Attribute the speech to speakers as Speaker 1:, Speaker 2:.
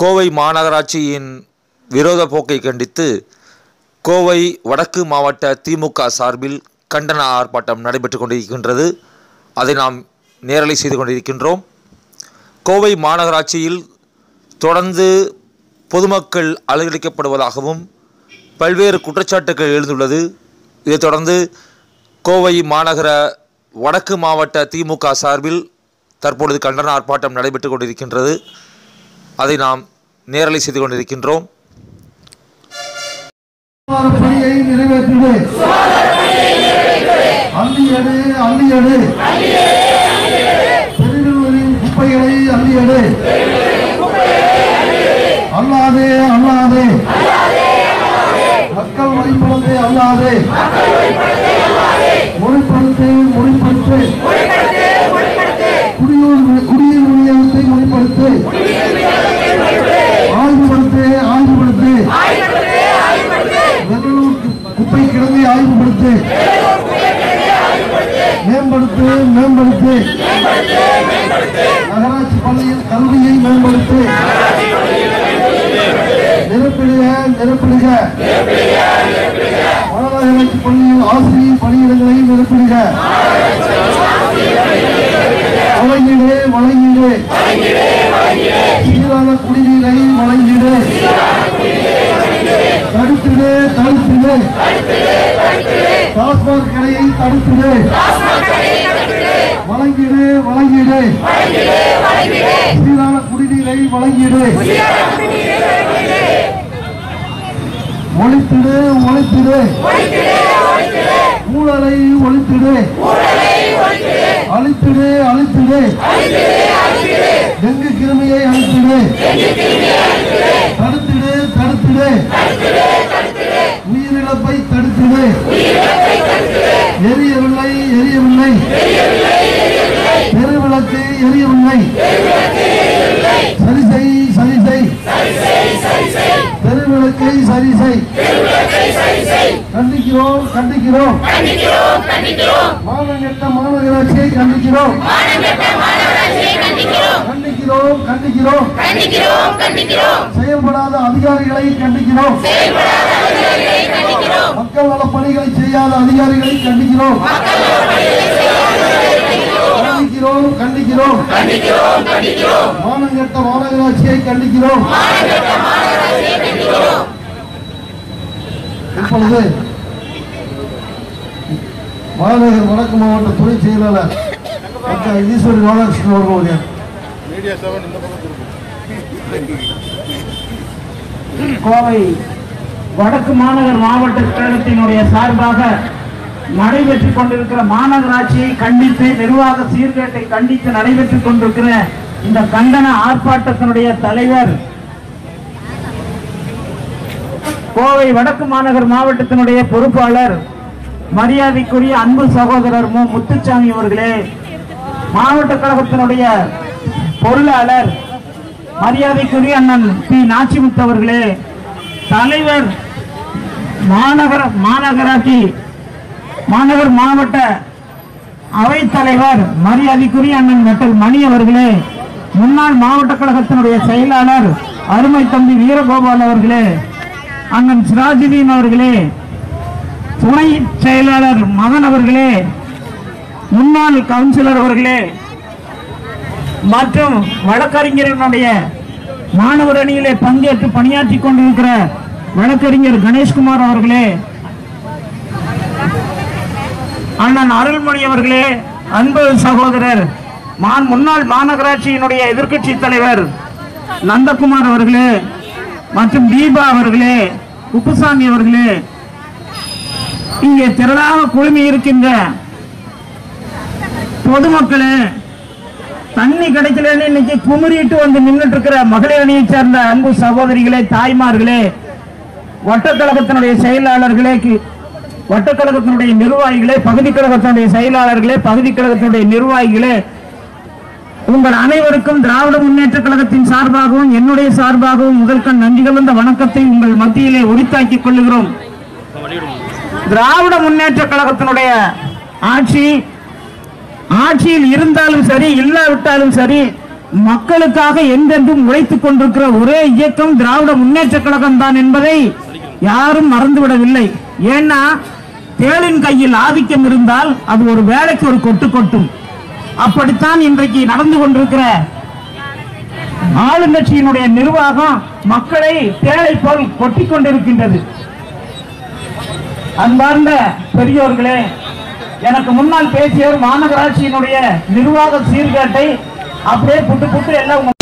Speaker 1: கோவை மாநகராட்சியின் விரோத போக்கை கண்டித்து கோவை வடக்கு மாவட்ட திமுக சார்பில் கண்டன ஆர்ப்பாட்டம் நடைபெற்று கொண்டிருக்கின்றது அதை நாம் நேரலை செய்து கொண்டிருக்கின்றோம் கோவை மாநகராட்சியில் தொடர்ந்து பொதுமக்கள் அலங்கரிக்கப்படுவதாகவும் பல்வேறு குற்றச்சாட்டுகள் எழுந்துள்ளது இதைத் தொடர்ந்து கோவை மாநகர வடக்கு மாவட்ட திமுக சார்பில் தற்பொழுது கண்டன ஆர்ப்பாட்டம் நடைபெற்று கொண்டிருக்கின்றது அதை நாம் நேரலை செய்து கொண்டிருக்கின்றோம்
Speaker 2: சுகாதார பணியை நிறைவேற்றிடு அள்ளியடு அள்ளியடு பெருநூரின் குப்பைகளை அள்ளியடு அல்லாதே அல்லாதே மக்கள் வழிபடத்தை அல்லாதே மொழிப்படுத்து மொழிப்படுத்து குடியூர் குடிநீர் விநியோகத்தை மொழிப்படுத்து ஆய்வுபடுத்து ஆய்வுபடுத்து வெள்ளலூர் குப்பை கிடங்கை ஆய்வுபடுத்து மேம்படுத்து மேம்படுத்து நகராட்சி பள்ளியில் கல்வியை மேம்படுத்து நிரப்பிடுக நிரப்பிடுக மாநகராட்சி பள்ளியில் ஆசிரியர் பணியிடங்களை நிரப்பிடுக வழங்கிடு வழங்கிடு சீரான குடிநீரை வழங்கிடு தடுத்துடு தடுத்துடு டாஸ்மாக் கடையை தடுத்துடு வழங்கிடு வழங்கிடு சீரான குடிநீரை வழங்கிடு ஒழித்திடு ஒழித்திடு ஊழலை ஒழித்திடு அழித்திடு அழித்திடு டெங்கு கிருமியை அழித்திடு தடுத்திடு தடுத்திடு உயிரிழப்பை தடுத்திடு எரியவில்லை எரியவில்லை பெருவிளக்கு எரியவில்லை சரி செய் சரி செய் பெருவிளக்கை சரி செய் கண்டிக்கிறோம் கண்டிக்கிறோம் மாநகட்ட மாநகராட்சியை கண்டிக்கிறோம் கண்டிக்கிறோம் கண்டிக்கிறோம் செயல்படாத அதிகாரிகளை கண்டிக்கிறோம் மக்கள் நல பணிகளை செய்யாத அதிகாரிகளை கண்டிக்கிறோம் கண்டிக்கிறோம் கண்டிக்கிறோம் மாநகட்ட மாநகராட்சியை கண்டிக்கிறோம் இப்பொழுது மாநகர் வடக்கு மாவட்ட துணை செயலாளர் டாக்டர் ஈஸ்வரி ராதாகிருஷ்ணன் அவர்களுடைய
Speaker 3: கோவை வடக்கு மாநகர் மாவட்ட கழகத்தினுடைய சார்பாக நடைபெற்றுக் கொண்டிருக்கிற மாநகராட்சியை கண்டித்து நிர்வாக சீர்கேட்டை கண்டித்து நடைபெற்றுக் கொண்டிருக்கிற இந்த கண்டன ஆர்ப்பாட்டத்தினுடைய தலைவர் கோவை வடக்கு மாநகர் மாவட்டத்தினுடைய பொறுப்பாளர் மரியாதைக்குரிய அன்பு சகோதரர் மு முத்துச்சாமி அவர்களே மாவட்ட கழகத்தினுடைய பொருளாளர் மரியாதைக்குரிய அண்ணன் பி நாச்சிமுத்து அவர்களே தலைவர் மாநகர மாநகராட்சி மாநகர் மாவட்ட அவைத்தலைவர் மரியாதைக்குரிய அண்ணன் மெட்டல் மணி அவர்களே முன்னாள் மாவட்ட கழகத்தினுடைய செயலாளர் அருமை தம்பி வீரகோபால் அவர்களே அண்ணன் சிராஜுதீன் அவர்களே துணை செயலாளர் மகன் அவர்களே முன்னாள் கவுன்சிலர் அவர்களே மற்றும் வழக்கறிஞர்களுடைய மாணவர் அணியிலே பங்கேற்று பணியாற்றி கொண்டிருக்கிற வழக்கறிஞர் கணேஷ்குமார் அவர்களே அண்ணன் அருள்மொழி அவர்களே அன்பு சகோதரர் மான் முன்னாள் மாநகராட்சியினுடைய எதிர்க்கட்சி தலைவர் நந்தகுமார் அவர்களே மற்றும் தீபா அவர்களே குப்புசாமி அவர்களே இங்கே திரளாக குழுமி இருக்கின்ற பொதுமக்களே தண்ணி கிடைக்கலன்னு இன்னைக்கு குமுறிட்டு வந்து நின்றுட்டு இருக்கிற மகளிர் அணியை சேர்ந்த அன்பு சகோதரிகளே தாய்மார்களே வட்டக்கழகத்தினுடைய செயலாளர்களே கி- வட்டக்கழகத்தினுடைய நிர்வாகிகளே பகுதி கழகத்தினுடைய செயலாளர்களே பகுதி கழகத்தினுடைய நிர்வாகிகளே உங்கள் அனைவருக்கும் திராவிட முன்னேற்ற கழகத்தின் சார்பாகவும் என்னுடைய சார்பாகவும் முதற்கண் நன்றி கலந்த வணக்கத்தை உங்கள் மத்தியிலே உரித்தாக்கிக் கொள்ளுகிறோம் திராவிட முன்னேற்ற கழகத்தினுடைய ஆட்சி ஆட்சியில் இருந்தாலும் சரி இல்லாவிட்டாலும் சரி மக்களுக்காக எங்கென்றும் உழைத்துக் கொண்டிருக்கிற ஒரே இயக்கம் திராவிட முன்னேற்ற கழகம் தான் என்பதை யாரும் மறந்துவிடவில்லை ஏன்னா தேளின் கையில் ஆதிக்கம் இருந்தால் அது ஒரு வேலைக்கு ஒரு கொட்டு கொட்டும் அப்படித்தான் இன்றைக்கு நடந்து கொண்டிருக்கிற ஆளுங்கட்சியினுடைய நிர்வாகம் மக்களை தேளை போல் கொட்டிக் கொண்டிருக்கின்றது அன்பார்ந்த பெரியோர்களே எனக்கு முன்னால் பேசியவர் மாநகராட்சியினுடைய நிர்வாக சீர்கேட்டை அப்படியே புட்டு புட்டு எல்லாம் உங்க